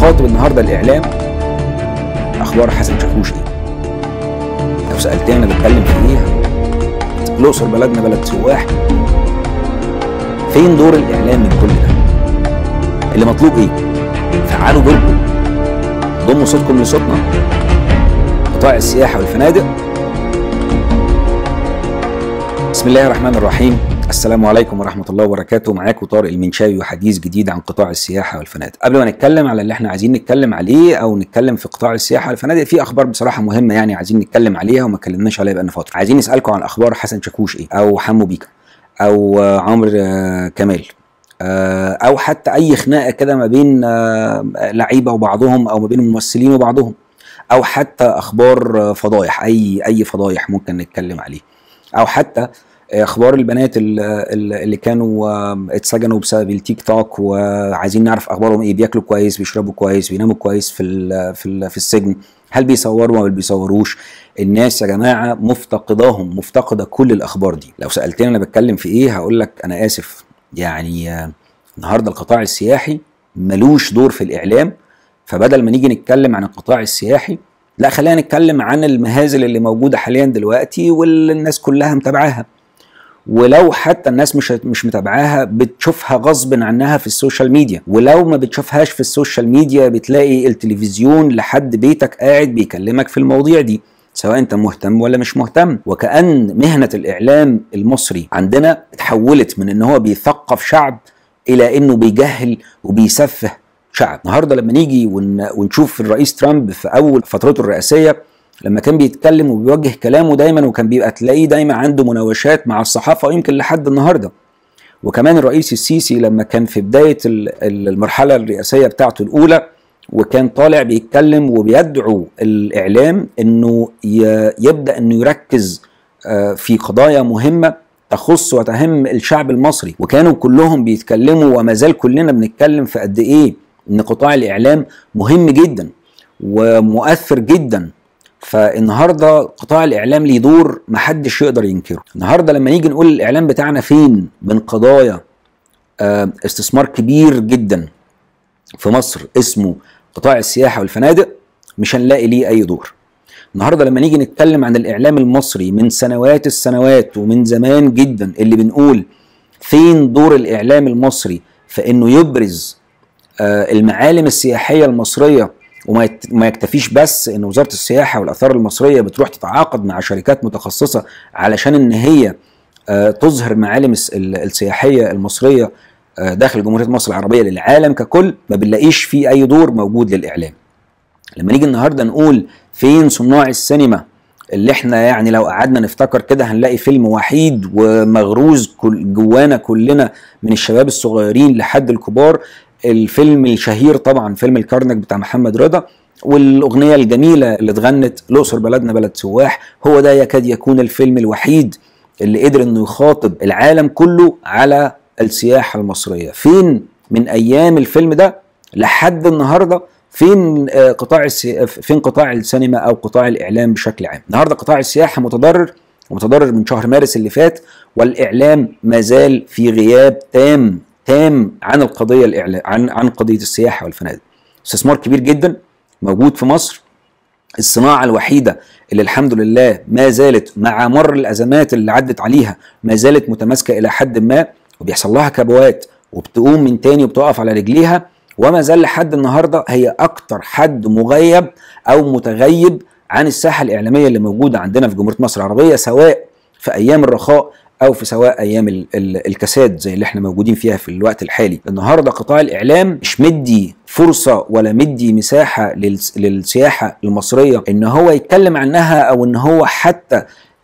نخاطب النهارده الاعلام اخبار حسن شاكوش ايه لو سالتني انا بتكلم في ايه الاقصر بلدنا بلد سواح فين دور الاعلام من كل ده اللي مطلوب ايه فعلوا دوركم ضموا صوتكم لصوتنا قطاع السياحه والفنادق بسم الله الرحمن الرحيم السلام عليكم ورحمة الله وبركاته معاكم طارق المنشاوي وحديث جديد عن قطاع السياحة والفنادق قبل ما نتكلم على اللي احنا عايزين نتكلم عليه او نتكلم في قطاع السياحة والفنادق في اخبار بصراحة مهمة يعني عايزين نتكلم عليها وما اتكلمناش عليها بقالنا فترة عايزين نسألكم عن اخبار حسن شاكوش ايه او حمو بيكا او آه، عمرو آه، كمال آه، او حتى اي خناقة كده ما بين آه، لعيبة وبعضهم او ما بين الممثلين وبعضهم او حتى اخبار آه، فضايح اي اي فضايح ممكن نتكلم عليه او حتى اخبار البنات ال- ال- اللي كانوا آه، اتسجنوا بسبب التيك توك وعايزين نعرف اخبارهم ايه بياكلوا كويس بيشربوا كويس بيناموا كويس في ال في ال في السجن هل بيصوروا ولا بيصوروش الناس يا جماعه مفتقداهم مفتقده كل الاخبار دي لو سالتني انا بتكلم في ايه هقول لك انا اسف يعني آه، النهارده القطاع السياحي ملوش دور في الاعلام فبدل ما نيجي نتكلم عن القطاع السياحي لا خلينا نتكلم عن المهازل اللي موجوده حاليا دلوقتي واللي الناس كلها متابعاها ولو حتى الناس مش مش متابعاها بتشوفها غصب عنها في السوشيال ميديا ولو ما بتشوفهاش في السوشيال ميديا بتلاقي التلفزيون لحد بيتك قاعد بيكلمك في المواضيع دي سواء انت مهتم ولا مش مهتم وكأن مهنة الإعلام المصري عندنا اتحولت من ان هو بيثقف شعب إلى انه بيجهل وبيسفه شعب النهارده لما نيجي ون- ونشوف الرئيس ترامب في اول فترته الرئاسيه لما كان بيتكلم وبيوجه كلامه دايما وكان بيبقى تلاقيه دايما عنده مناوشات مع الصحافه ويمكن لحد النهارده وكمان الرئيس السيسي لما كان في بدايه ال- ال- المرحله الرئاسيه بتاعته الاولى وكان طالع بيتكلم وبيدعو الاعلام انه ي- يبدا انه يركز آه، في قضايا مهمه تخص وتهم الشعب المصري وكانوا كلهم بيتكلموا وما زال كلنا بنتكلم في قد ايه ان قطاع الاعلام مهم جدا ومؤثر جدا فالنهارده قطاع الاعلام ليه دور محدش يقدر ينكره النهارده لما نيجي نقول الاعلام بتاعنا فين من قضايا آه، استثمار كبير جدا في مصر اسمه قطاع السياحه والفنادق مش هنلاقي ليه اي دور النهارده لما نيجي نتكلم عن الاعلام المصري من سنوات السنوات ومن زمان جدا اللي بنقول فين دور الاعلام المصري في انه يبرز آه، المعالم السياحيه المصريه وما يت- ما يكتفيش بس ان وزاره السياحه والاثار المصريه بتروح تتعاقد مع شركات متخصصه علشان ان هي آه، تظهر معالم الس- ال- السياحيه المصريه آه، داخل جمهوريه مصر العربيه للعالم ككل ما بنلاقيش فيه اي دور موجود للاعلام لما نيجي النهارده نقول فين صناع السينما اللي احنا يعني لو قعدنا نفتكر كده هنلاقي فيلم وحيد ومغروز كل جوانا كلنا من الشباب الصغيرين لحد الكبار الفيلم الشهير طبعا فيلم الكرنك بتاع محمد رضا والاغنيه الجميله اللي اتغنت الاقصر بلدنا بلد سواح هو ده يكاد يكون الفيلم الوحيد اللي قدر انه يخاطب العالم كله على السياحه المصريه فين من ايام الفيلم ده لحد النهارده فين آه، قطاع السي... فين قطاع السينما او قطاع الاعلام بشكل عام النهارده قطاع السياحه متضرر ومتضرر من شهر مارس اللي فات والاعلام ما زال في غياب تام تام عن القضيه الإعلام عن عن قضيه السياحه والفنادق استثمار كبير جدا موجود في مصر الصناعة الوحيدة اللي الحمد لله ما زالت مع مر الأزمات اللي عدت عليها ما زالت متماسكة إلى حد ما وبيحصل لها كبوات وبتقوم من تاني وبتقف على رجليها وما زال لحد النهاردة هي أكتر حد مغيب أو متغيب عن الساحة الإعلامية اللي موجودة عندنا في جمهورية مصر العربية سواء في أيام الرخاء او في سواء ايام ال- ال- الكساد زي اللي احنا موجودين فيها في الوقت الحالي النهارده قطاع الاعلام مش مدي فرصه ولا مدي مساحه للس- للسياحه المصريه ان هو يتكلم عنها او ان هو حتى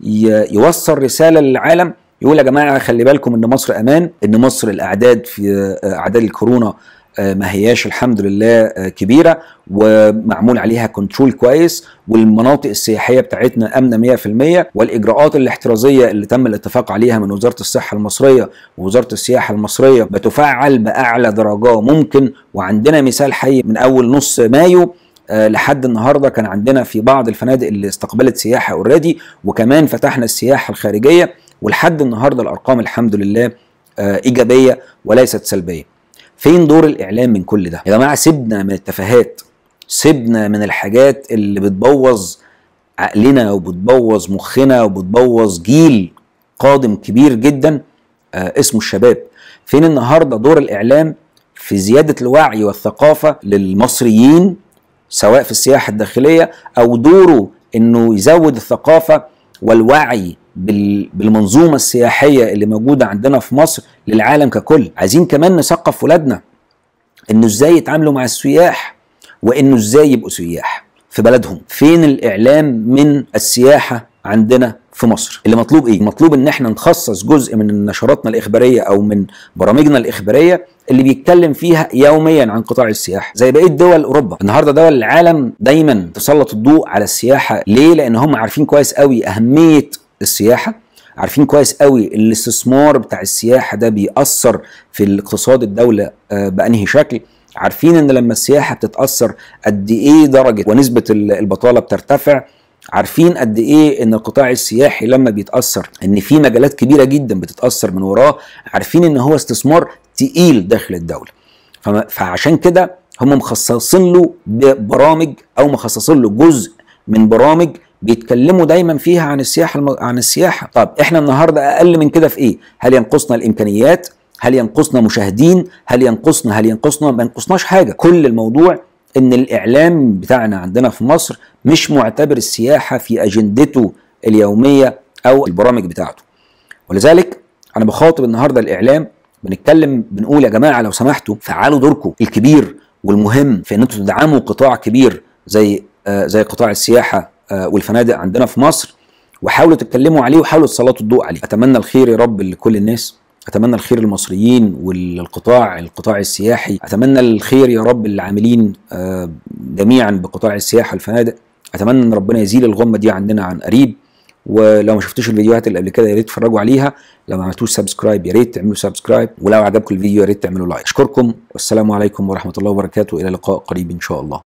ي- يوصل رساله للعالم يقول يا جماعه خلي بالكم ان مصر امان ان مصر الاعداد في آه، اعداد الكورونا آه، ما هياش الحمد لله آه، كبيره ومعمول عليها كنترول كويس والمناطق السياحيه بتاعتنا امنه 100% والاجراءات الاحترازيه اللي تم الاتفاق عليها من وزاره الصحه المصريه ووزاره السياحه المصريه بتفعل باعلى درجه ممكن وعندنا مثال حي من اول نص مايو آه، لحد النهارده كان عندنا في بعض الفنادق اللي استقبلت سياحه اوريدي وكمان فتحنا السياحه الخارجيه ولحد النهارده الارقام الحمد لله آه، ايجابيه وليست سلبيه. فين دور الاعلام من كل ده يا جماعه سيبنا من التفاهات سيبنا من الحاجات اللي بتبوظ عقلنا وبتبوظ مخنا وبتبوظ جيل قادم كبير جدا آه اسمه الشباب فين النهارده دور الاعلام في زياده الوعي والثقافه للمصريين سواء في السياحه الداخليه او دوره انه يزود الثقافه والوعي بالمنظومه السياحيه اللي موجوده عندنا في مصر للعالم ككل عايزين كمان نثقف ولادنا انه ازاي يتعاملوا مع السياح وانه ازاي يبقوا سياح في بلدهم فين الاعلام من السياحه عندنا في مصر اللي مطلوب ايه مطلوب ان احنا نخصص جزء من نشراتنا الاخباريه او من برامجنا الاخباريه اللي بيتكلم فيها يوميا عن قطاع السياحه زي بقيه دول اوروبا النهارده دول العالم دايما تسلط الضوء على السياحه ليه لان هم عارفين كويس قوي اهميه السياحه عارفين كويس قوي الاستثمار بتاع السياحه ده بيأثر في الاقتصاد الدوله بانهي شكل عارفين ان لما السياحه بتتاثر قد ايه درجه ونسبه البطاله بترتفع عارفين قد ايه ان القطاع السياحي لما بيتاثر ان في مجالات كبيره جدا بتتاثر من وراه عارفين ان هو استثمار تقيل داخل الدوله فعشان كده هم مخصصين له برامج او مخصصين له جزء من برامج بيتكلموا دايما فيها عن السياحه الم... عن السياحه طب احنا النهارده اقل من كده في ايه هل ينقصنا الامكانيات هل ينقصنا مشاهدين هل ينقصنا هل ينقصنا ما ينقصناش حاجه كل الموضوع ان الاعلام بتاعنا عندنا في مصر مش معتبر السياحه في اجندته اليوميه او البرامج بتاعته ولذلك انا بخاطب النهارده الاعلام بنتكلم بنقول يا جماعه لو سمحتوا فعلوا دوركم الكبير والمهم في ان انتم تدعموا قطاع كبير زي آه زي قطاع السياحه آه والفنادق عندنا في مصر وحاولوا تتكلموا عليه وحاولوا تسلطوا الضوء عليه اتمنى الخير يا رب لكل الناس اتمنى الخير للمصريين والقطاع القطاع السياحي اتمنى الخير يا رب للعاملين آه جميعا بقطاع السياحه والفنادق اتمنى ان ربنا يزيل الغمه دي عندنا عن قريب ولو ما شفتوش الفيديوهات اللي قبل كده يا ريت تتفرجوا عليها لو ما عملتوش سبسكرايب يا ريت تعملوا سبسكرايب ولو عجبكم الفيديو يا ريت تعملوا لايك اشكركم والسلام عليكم ورحمه الله وبركاته الى لقاء قريب ان شاء الله